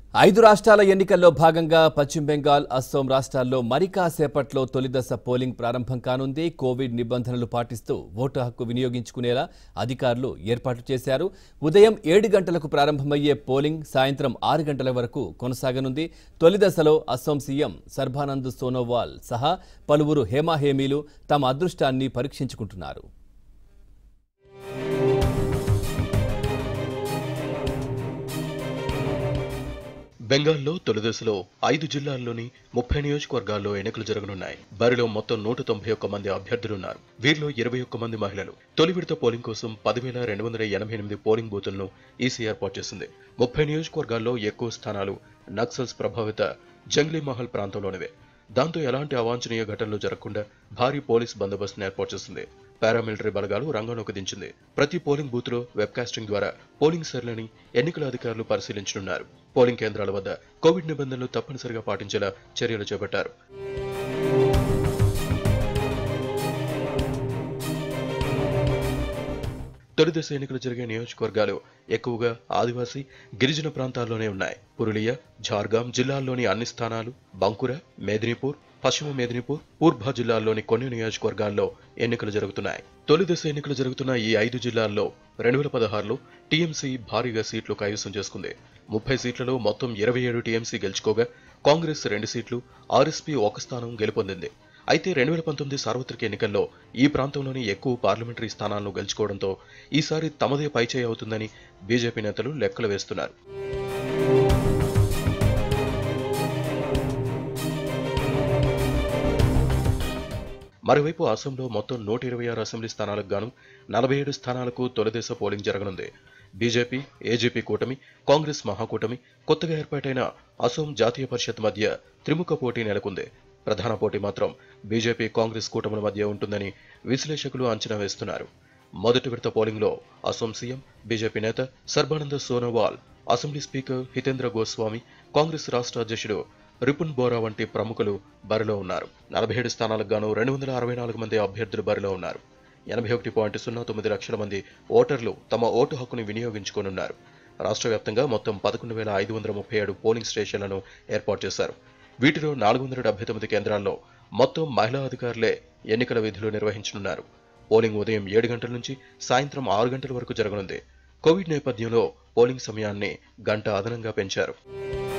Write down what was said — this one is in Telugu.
ఐదు రాష్ట్రాల ఎన్నికల్లో భాగంగా పశ్చిమ బెంగాల్ అస్సోం రాష్ట్రాల్లో మరి కాసేపట్లో తొలిదశ పోలింగ్ ప్రారంభం కానుంది కోవిడ్ నిబంధనలు పాటిస్తూ ఓటు హక్కు వినియోగించుకునేలా అధికారులు ఏర్పాట్లు చేశారు ఉదయం ఏడు గంటలకు ప్రారంభమయ్యే పోలింగ్ సాయంత్రం ఆరు గంటల వరకు కొనసాగనుంది తొలిదశలో అస్సోం సీఎం సర్బానంద్ సోనోవాల్ సహా పలువురు హేమాహేమీలు తమ అదృష్టాన్ని పరీక్షించుకుంటున్నారు బెంగాల్లో తొలిదశలో ఐదు జిల్లాల్లోని ముప్పై నియోజకవర్గాల్లో ఎన్నికలు జరగనున్నాయి బరిలో మొత్తం నూట తొంభై ఒక్క మంది అభ్యర్థులున్నారు వీరిలో ఇరవై ఒక్క మంది మహిళలు తొలి విడత పోలింగ్ కోసం పదివేల రెండు వందల ఎనభై ఎనిమిది పోలింగ్ బూతులను ఈసీ ఏర్పాటు చేసింది ముప్పై నియోజకవర్గాల్లో ఎక్కువ స్థానాలు నక్సల్స్ ప్రభావిత జంగ్లీ మహల్ ప్రాంతంలోనివే దాంతో ఎలాంటి అవాంఛనీయ ఘటనలు జరగకుండా భారీ పోలీస్ బందోబస్తును ఏర్పాటు చేసింది పారామిలిటరీ బలగాలు రంగంలోకి దించింది ప్రతి పోలింగ్ బూత్ లో వెబ్కాస్టింగ్ ద్వారా పోలింగ్ సరళిని ఎన్నికల అధికారులు పరిశీలించనున్నారు పోలింగ్ కేంద్రాల వద్ద కోవిడ్ నిబంధనలు తప్పనిసరిగా పాటించేలా చర్యలు చేపట్టారు తొలి దశ ఎన్నికలు జరిగే నియోజకవర్గాలు ఎక్కువగా ఆదివాసీ గిరిజన ప్రాంతాల్లోనే ఉన్నాయి పురులియా ఝార్గాం జిల్లాల్లోని అన్ని స్థానాలు బంకుర మేదినీపూర్ పశ్చిమ మేదినీపూర్ పూర్భ జిల్లాల్లోని కొన్ని నియోజకవర్గాల్లో ఎన్నికలు జరుగుతున్నాయి తొలి దశ ఎన్నికలు జరుగుతున్న ఈ ఐదు జిల్లాల్లో రెండు వేల పదహారులో టీఎంసీ భారీగా సీట్లు కైవసం చేసుకుంది ముప్పై సీట్లలో మొత్తం ఇరవై ఏడు టీఎంసీ గెలుచుకోగా కాంగ్రెస్ రెండు సీట్లు ఆర్ఎస్పీ ఒక స్థానం గెలుపొందింది అయితే రెండు వేల పంతొమ్మిది సార్వత్రిక ఎన్నికల్లో ఈ ప్రాంతంలోని ఎక్కువ పార్లమెంటరీ స్థానాలను గెలుచుకోవడంతో ఈసారి తమదే పైచేయి అవుతుందని బీజేపీ నేతలు లెక్కలు వేస్తున్నారు మరోవైపు అసోంలో మొత్తం నూట ఇరవై ఆరు అసెంబ్లీ స్థానాలకు గాను నలభై ఏడు స్థానాలకు తొలిదశ పోలింగ్ జరగనుంది బీజేపీ ఏజేపీ కూటమి కాంగ్రెస్ మహాకూటమి కొత్తగా ఏర్పాటైన అసోం జాతీయ పరిషత్ మధ్య త్రిముఖ పోటీ నెలకొంది ప్రధాన పోటీ మాత్రం బీజేపీ కాంగ్రెస్ కూటముల మధ్య ఉంటుందని విశ్లేషకులు అంచనా వేస్తున్నారు మొదటి విడత పోలింగ్లో అసోం సీఎం బీజేపీ నేత సర్బానంద సోనోవాల్ అసెంబ్లీ స్పీకర్ హితేంద్ర గోస్వామి కాంగ్రెస్ రాష్ట్ర అధ్యక్షుడు రిపున్ బోరా వంటి ప్రముఖులు బరిలో ఉన్నారు నలభై ఏడు స్థానాలకు గాను రెండు వందల అరవై నాలుగు మంది అభ్యర్థులు బరిలో ఉన్నారు ఎనభై ఒకటి పాయింట్ సున్నా తొమ్మిది లక్షల మంది ఓటర్లు తమ ఓటు హక్కును వినియోగించుకోనున్నారు రాష్ట్ర వ్యాప్తంగా మొత్తం పదకొండు వేల ఐదు వందల ముప్పై ఏడు పోలింగ్ స్టేషన్లను ఏర్పాటు చేశారు వీటిలో నాలుగు వందల డెబ్బై తొమ్మిది కేంద్రాల్లో మొత్తం మహిళా అధికారులే ఎన్నికల విధులు నిర్వహించనున్నారు పోలింగ్ ఉదయం ఏడు గంటల నుంచి సాయంత్రం ఆరు గంటల వరకు జరగనుంది కోవిడ్ నేపథ్యంలో పోలింగ్ సమయాన్ని గంట అదనంగా పెంచారు